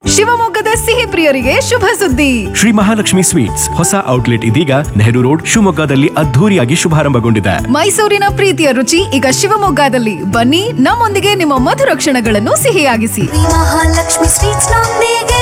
ಶಿವಮೊಗ್ಗದ ಸಿಹಿ ಪ್ರಿಯರಿಗೆ ಶುಭ ಸುದ್ದಿ ಶ್ರೀ ಮಹಾಲಕ್ಷ್ಮಿ ಸ್ವೀಟ್ಸ್ ಹೊಸ ಔಟ್ಲೆಟ್ ಇದೀಗ ನೆಹರು ರೋಡ್ ಶಿವಮೊಗ್ಗದಲ್ಲಿ ಅದ್ಧೂರಿಯಾಗಿ ಶುಭಾರಂಭಗೊಂಡಿದೆ ಮೈಸೂರಿನ ಪ್ರೀತಿಯ ರುಚಿ ಈಗ ಶಿವಮೊಗ್ಗದಲ್ಲಿ ಬನ್ನಿ ನಮ್ಮೊಂದಿಗೆ ನಿಮ್ಮ ಮಧುರ ಕ್ಷಣಗಳನ್ನು ಸಿಹಿಯಾಗಿಸಿ ಶ್ರೀ ಮಹಾಲಕ್ಷ್ಮಿ ಸ್ವೀಟ್ಸ್ ನೊಂದಿಗೆ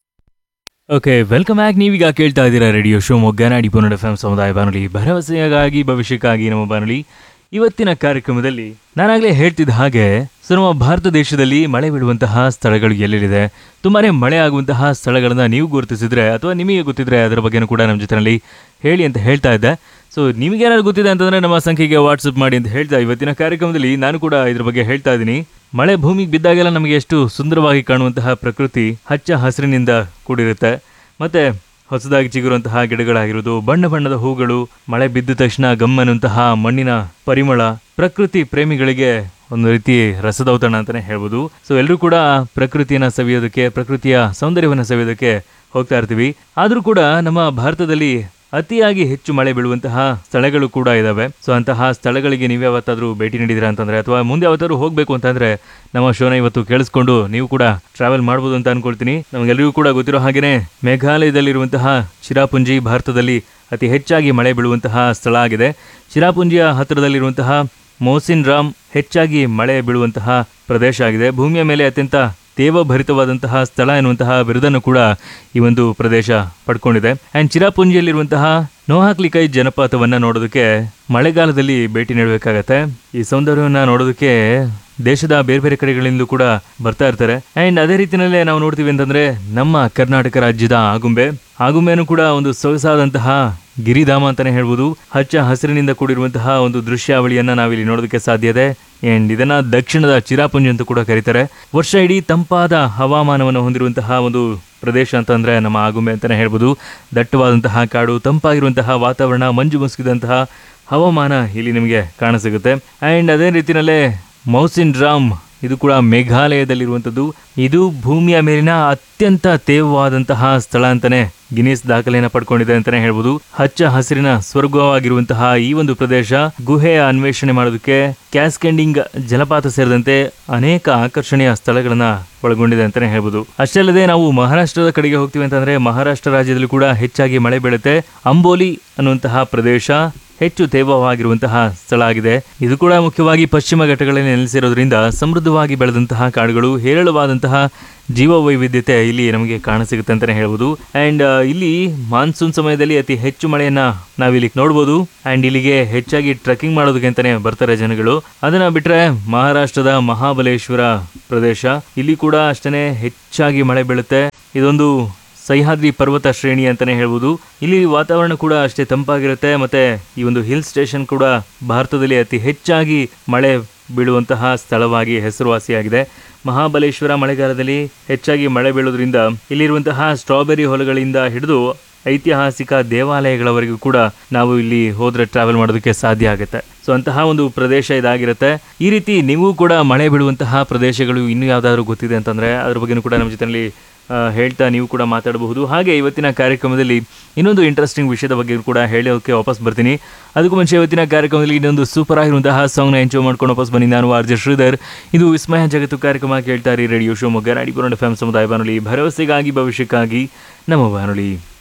ಓಕೆ ವೆಲ್ಕಮ್ ಬ್ಯಾಕ್ ನೀವೀಗ ಕೇಳ್ತಾ ಇದ್ದೀರಾ ರೇಡಿಯೋ ಶಿವಮೊಗ್ಗ ನಾಡಿ ಪುನರ್ ಎಫ್ ಎಂ ಸಮುದಾಯ ಬಾನುಲಿ ಭರವಸೆಗಾಗಿ ಭವಿಷ್ಯಕ್ಕಾಗಿ ನಮ್ಮ ಬಾನುಲಿ ಇವತ್ತಿನ ಕಾರ್ಯಕ್ರಮದಲ್ಲಿ ನಾನಾಗಲೇ ಹೇಳ್ತಿದ್ದ ಹಾಗೆ ಸೊ ನಮ್ಮ ಭಾರತ ದೇಶದಲ್ಲಿ ಮಳೆ ಬೀಳುವಂತಹ ಸ್ಥಳಗಳು ಎಲ್ಲೆಲ್ಲಿದೆ ತುಂಬಾನೇ ಮಳೆ ಆಗುವಂತಹ ಸ್ಥಳಗಳನ್ನ ನೀವು ಗುರುತಿಸಿದ್ರೆ ಅಥವಾ ನಿಮಗೆ ಗೊತ್ತಿದ್ರೆ ಅದರ ಬಗ್ಗೆನೂ ಕೂಡ ನಮ್ಮ ಜೊತೆನಲ್ಲಿ ಹೇಳಿ ಅಂತ ಹೇಳ್ತಾ ಇದ್ದೆ ಸೊ ನಿಮಗೇನಾದ್ರು ಗೊತ್ತಿದೆ ಅಂತಂದ್ರೆ ನಮ್ಮ ಸಂಖ್ಯೆಗೆ ವಾಟ್ಸಪ್ ಮಾಡಿ ಅಂತ ಹೇಳ್ತಾ ಇವತ್ತಿನ ಕಾರ್ಯಕ್ರಮದಲ್ಲಿ ನಾನು ಕೂಡ ಇದ್ರ ಬಗ್ಗೆ ಹೇಳ್ತಾ ಇದ್ದೀನಿ ಮಳೆ ಭೂಮಿಗೆ ಬಿದ್ದಾಗೆಲ್ಲ ನಮಗೆ ಎಷ್ಟು ಸುಂದರವಾಗಿ ಕಾಣುವಂತಹ ಪ್ರಕೃತಿ ಹಚ್ಚ ಹಸಿರಿನಿಂದ ಕೂಡಿರುತ್ತೆ ಮತ್ತೆ ಹೊಸದಾಗಿ ಚಿಗುರುವಂತಹ ಗಿಡಗಳಾಗಿರೋದು ಬಣ್ಣ ಬಣ್ಣದ ಹೂಗಳು ಮಳೆ ಬಿದ್ದ ತಕ್ಷಣ ಗಮ್ಮನುಂತಹ ಮಣ್ಣಿನ ಪರಿಮಳ ಪ್ರಕೃತಿ ಪ್ರೇಮಿಗಳಿಗೆ ಒಂದು ರೀತಿ ರಸದೌತಣ ಅಂತಾನೆ ಹೇಳ್ಬೋದು ಸೊ ಎಲ್ಲರೂ ಕೂಡ ಪ್ರಕೃತಿಯನ್ನ ಸವಿಯೋದಕ್ಕೆ ಪ್ರಕೃತಿಯ ಸೌಂದರ್ಯವನ್ನು ಸವಿಯೋದಕ್ಕೆ ಹೋಗ್ತಾ ಇರ್ತೀವಿ ಆದರೂ ಕೂಡ ನಮ್ಮ ಭಾರತದಲ್ಲಿ ಅತಿಯಾಗಿ ಹೆಚ್ಚು ಮಳೆ ಬೀಳುವಂತಹ ಸ್ಥಳಗಳು ಕೂಡ ಇದಾವೆ ಸೊ ಅಂತಹ ಸ್ಥಳಗಳಿಗೆ ನೀವು ಯಾವತ್ತಾದ್ರೂ ಭೇಟಿ ನೀಡಿದಿರಾ ಅಂತಂದ್ರೆ ಅಥವಾ ಮುಂದೆ ಯಾವತ್ತಾದ್ರೂ ಹೋಗಬೇಕು ಅಂತಂದ್ರೆ ನಮ್ಮ ಶೋನ ಇವತ್ತು ಕೇಳಿಸ್ಕೊಂಡು ನೀವು ಕೂಡ ಟ್ರಾವೆಲ್ ಮಾಡ್ಬೋದು ಅಂತ ಅನ್ಕೊಳ್ತೀನಿ ನಮಗೆಲ್ಲರಿಗೂ ಕೂಡ ಗೊತ್ತಿರೋ ಹಾಗೇನೆ ಮೇಘಾಲಯದಲ್ಲಿರುವಂತಹ ಚಿರಾಪುಂಜಿ ಭಾರತದಲ್ಲಿ ಅತಿ ಹೆಚ್ಚಾಗಿ ಮಳೆ ಬೀಳುವಂತಹ ಸ್ಥಳ ಆಗಿದೆ ಚಿರಾಪುಂಜಿಯ ಹತ್ತಿರದಲ್ಲಿರುವಂತಹ ಮೋಸಿನ್ ರಾಮ್ ಹೆಚ್ಚಾಗಿ ಮಳೆ ಬೀಳುವಂತಹ ಪ್ರದೇಶ ಆಗಿದೆ ಭೂಮಿಯ ಮೇಲೆ ಅತ್ಯಂತ ತೇವಭರಿತವಾದಂತಹ ಸ್ಥಳ ಎನ್ನುವಂತಹ ಬಿರುದನ್ನು ಕೂಡ ಈ ಒಂದು ಪ್ರದೇಶ ಪಡ್ಕೊಂಡಿದೆ ಆ್ಯಂಡ್ ಚಿರಾಪುಂಜಿಯಲ್ಲಿರುವಂತಹ ನೋಹಾಕ್ಲಿಕೈ ಜಲಪಾತವನ್ನ ನೋಡೋದಕ್ಕೆ ಮಳೆಗಾಲದಲ್ಲಿ ಭೇಟಿ ನೀಡಬೇಕಾಗತ್ತೆ ಈ ಸೌಂದರ್ಯವನ್ನ ನೋಡೋದಕ್ಕೆ ದೇಶದ ಬೇರೆ ಬೇರೆ ಕಡೆಗಳಿಂದಲೂ ಕೂಡ ಬರ್ತಾ ಇರ್ತಾರೆ ಆ್ಯಂಡ್ ಅದೇ ರೀತಿಯಲ್ಲೇ ನಾವು ನೋಡ್ತೀವಿ ಅಂತಂದ್ರೆ ನಮ್ಮ ಕರ್ನಾಟಕ ರಾಜ್ಯದ ಆಗುಂಬೆ ಆಗುಂಬೆನೂ ಕೂಡ ಒಂದು ಸೊಗಸಾದಂತಹ ಗಿರಿಧಾಮ ಅಂತಾನೆ ಹೇಳ್ಬೋದು ಹಚ್ಚ ಹಸಿರಿನಿಂದ ಕೂಡಿರುವಂತಹ ಒಂದು ದೃಶ್ಯಾವಳಿಯನ್ನ ನಾವಿಲ್ಲಿ ನೋಡೋದಕ್ಕೆ ಸಾಧ್ಯ ಇದೆ ಅಂಡ್ ಇದನ್ನ ದಕ್ಷಿಣದ ಚಿರಾಪುಂಜಿ ಅಂತ ಕೂಡ ಕರೀತಾರೆ ವರ್ಷ ಇಡೀ ತಂಪಾದ ಹವಾಮಾನವನ್ನು ಹೊಂದಿರುವಂತಹ ಒಂದು ಪ್ರದೇಶ ಅಂತಂದ್ರೆ ನಮ್ಮ ಆಗುಂಬೆ ಅಂತಾನೆ ಹೇಳ್ಬೋದು ದಟ್ಟವಾದಂತಹ ಕಾಡು ತಂಪಾಗಿರುವಂತಹ ವಾತಾವರಣ ಮಂಜು ಮುಸುಕಿದಂತಹ ಹವಾಮಾನ ಇಲ್ಲಿ ನಿಮಗೆ ಕಾಣಸಿಗುತ್ತೆ ಆ್ಯಂಡ್ ಅದೇ ರೀತಿಯಲ್ಲೇ ಮೌಸಿನ್ ರಾಮ್ ಇದು ಕೂಡ ಮೇಘಾಲಯದಲ್ಲಿರುವಂಥದ್ದು ಇದು ಭೂಮಿಯ ಮೇಲಿನ ಅತ್ಯಂತ ತೇವವಾದಂತಹ ಸ್ಥಳ ಅಂತಾನೆ ಗಿನೀಸ್ ದಾಖಲೆಯನ್ನು ಪಡ್ಕೊಂಡಿದೆ ಅಂತಾನೆ ಹೇಳ್ಬೋದು ಹಚ್ಚ ಹಸಿರಿನ ಸ್ವರ್ಗವಾಗಿರುವಂತಹ ಈ ಒಂದು ಪ್ರದೇಶ ಗುಹೆಯ ಅನ್ವೇಷಣೆ ಮಾಡೋದಕ್ಕೆ ಕ್ಯಾಸ್ಕೆಂಡಿಂಗ್ ಜಲಪಾತ ಸೇರಿದಂತೆ ಅನೇಕ ಆಕರ್ಷಣೀಯ ಸ್ಥಳಗಳನ್ನ ಒಳಗೊಂಡಿದೆ ಅಂತಾನೆ ಹೇಳ್ಬೋದು ಅಷ್ಟೇ ಅಲ್ಲದೆ ನಾವು ಮಹಾರಾಷ್ಟ್ರದ ಕಡೆಗೆ ಹೋಗ್ತೀವಿ ಅಂತಂದ್ರೆ ಮಹಾರಾಷ್ಟ್ರ ರಾಜ್ಯದಲ್ಲಿ ಕೂಡ ಹೆಚ್ಚಾಗಿ ಮಳೆ ಬೀಳುತ್ತೆ ಅಂಬೋಲಿ ಅನ್ನುವಂತಹ ಪ್ರದೇಶ ಹೆಚ್ಚು ತೇವವಾಗಿರುವಂತಹ ಸ್ಥಳ ಆಗಿದೆ ಇದು ಕೂಡ ಮುಖ್ಯವಾಗಿ ಪಶ್ಚಿಮ ಘಟ್ಟಗಳಲ್ಲಿ ನೆಲೆಸಿರೋದ್ರಿಂದ ಸಮೃದ್ಧವಾಗಿ ಬೆಳೆದಂತಹ ಕಾಡುಗಳು ಹೇರಳವಾದಂತಹ ಜೀವ ವೈವಿಧ್ಯತೆ ಇಲ್ಲಿ ನಮಗೆ ಕಾಣಸಿಗುತ್ತೆ ಅಂತಾನೆ ಹೇಳ್ಬೋದು ಅಂಡ್ ಇಲ್ಲಿ ಮಾನ್ಸೂನ್ ಸಮಯದಲ್ಲಿ ಅತಿ ಹೆಚ್ಚು ಮಳೆಯನ್ನ ನಾವಿಲ್ಲಿ ನೋಡ್ಬೋದು ಅಂಡ್ ಇಲ್ಲಿಗೆ ಹೆಚ್ಚಾಗಿ ಟ್ರೆಕ್ಕಿಂಗ್ ಮಾಡೋದಕ್ಕೆ ಅಂತಾನೆ ಬರ್ತಾರೆ ಜನಗಳು ಅದನ್ನ ಬಿಟ್ರೆ ಮಹಾರಾಷ್ಟ್ರದ ಮಹಾಬಲೇಶ್ವರ ಪ್ರದೇಶ ಇಲ್ಲಿ ಕೂಡ ಅಷ್ಟೇ ಹೆಚ್ಚಾಗಿ ಮಳೆ ಬೀಳುತ್ತೆ ಇದೊಂದು ಸಹ್ಯಾದ್ರಿ ಪರ್ವತ ಶ್ರೇಣಿ ಅಂತಾನೆ ಹೇಳ್ಬೋದು ಇಲ್ಲಿ ವಾತಾವರಣ ಕೂಡ ಅಷ್ಟೇ ತಂಪಾಗಿರುತ್ತೆ ಮತ್ತೆ ಈ ಒಂದು ಹಿಲ್ ಸ್ಟೇಷನ್ ಕೂಡ ಭಾರತದಲ್ಲಿ ಅತಿ ಹೆಚ್ಚಾಗಿ ಮಳೆ ಬೀಳುವಂತಹ ಸ್ಥಳವಾಗಿ ಹೆಸರುವಾಸಿಯಾಗಿದೆ ಮಹಾಬಲೇಶ್ವರ ಮಳೆಗಾಲದಲ್ಲಿ ಹೆಚ್ಚಾಗಿ ಮಳೆ ಬೀಳೋದ್ರಿಂದ ಇಲ್ಲಿರುವಂತಹ ಸ್ಟ್ರಾಬೆರಿ ಹೊಲಗಳಿಂದ ಹಿಡಿದು ಐತಿಹಾಸಿಕ ದೇವಾಲಯಗಳವರೆಗೂ ಕೂಡ ನಾವು ಇಲ್ಲಿ ಹೋದ್ರೆ ಟ್ರಾವೆಲ್ ಮಾಡೋದಕ್ಕೆ ಸಾಧ್ಯ ಆಗುತ್ತೆ ಸೊ ಅಂತಹ ಒಂದು ಪ್ರದೇಶ ಇದಾಗಿರುತ್ತೆ ಈ ರೀತಿ ನೀವು ಕೂಡ ಮಳೆ ಬೀಳುವಂತಹ ಪ್ರದೇಶಗಳು ಇನ್ನೂ ಯಾವ್ದಾದ್ರು ಗೊತ್ತಿದೆ ಅಂತಂದ್ರೆ ಅದ್ರ ಬಗ್ಗೆನೂ ಕೂಡ ನಮ್ಮ ಜೊತೆಯಲ್ಲಿ ಆ, ಹೇಳ್ತಾ ನೀವು ಕೂಡ ಮಾತಾಡಬಹುದು ಹಾಗೆ ಇವತ್ತಿನ ಕಾರ್ಯಕ್ರಮದಲ್ಲಿ ಇನ್ನೊಂದು ಇಂಟ್ರೆಸ್ಟಿಂಗ್ ವಿಷಯದ ಬಗ್ಗೆ ಕೂಡ ಹೇಳೋಕೆ ವಾಪಸ್ ಬರ್ತೀನಿ ಅದಕ್ಕೂ ಮುಂಚೆ ಇವತ್ತಿನ ಕಾರ್ಯಕ್ರಮದಲ್ಲಿ ಇನ್ನೊಂದು ಸೂಪರ್ ಆಗಿರುವಂತಹ ಸಾಂಗ್ನ ಎಂಜಾಯ್ ಮಾಡ್ಕೊಂಡು ವಾಪಸ್ ಬನ್ನಿ ನಾನು ಆರ್ ಜೆ ಶ್ರೀಧರ್ ಇದು ವಿಸ್ಮಯ ಜಗತ್ತು ಕಾರ್ಯಕ್ರಮ ಕೇಳ್ತಾ ಇರಿ radio Shivamogga Nadipura F M ಸಮುದಾಯ ಬಾನುಲಿ ಭರವಸೆಗಾಗಿ ಭವಿಷ್ಯಕ್ಕಾಗಿ ನಮ್ಮ ಬಾನುಲಿ